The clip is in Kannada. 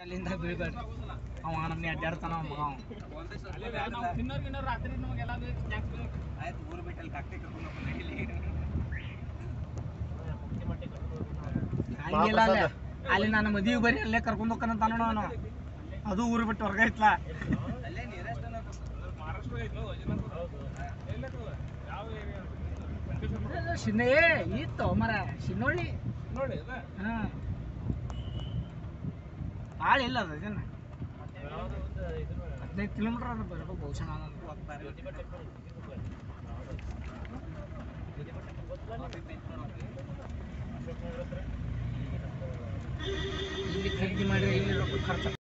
ಅಲ್ಲಿಂದ ಬೀಳ್ಬೇಡ್ರಿ ಅವ ನಮ್ಗೆ ಅಡ್ಡಾಡ್ತಾನ ಅವ ಮಗ ಆಯ್ತು ಊರು ಬಿಟ್ಟು ಅಲ್ಲಿ ಕಟ್ಟಿ ಕರ್ಕೊಂಡು ಹೋಗ್ತಾನೆ ಇಲ್ಲಿ ಹಂಗಿಲ್ಲ ಅಲ್ಲೇ ಅಲ್ಲಿ ನಾನು ಮದುವೆ ಬರೀ ಅಲ್ಲೇ ಕರ್ಕೊಂಡು ಹೋಗ್ತಾನಂತ ನಾನು ಅದು ಊರು ಬಿಟ್ಟು ಹೊರಗೆ ಐತ್ಲ ಅಲ್ಲೇ ನಿಯರೆಸ್ಟ್ ಶಿನ್ನೆ ಇತ್ತು ಮರ ಶಿನ್ನೋಳಿ ಹಾ ಭಾಳ ಇಲ್ಲ ಅದು ಇದನ್ನ ಹದಿನೈದು ಕಿಲೋಮೀಟರ್ ಅದು ಬರ್ಬೇಕು ಬಹುಶಃ ನಾನು ಇಲ್ಲಿ ಖರೀದಿ ಮಾಡಿದ್ರೆ ಇಲ್ಲಿ ರೊಕ್ಕ ಖರ್ಚು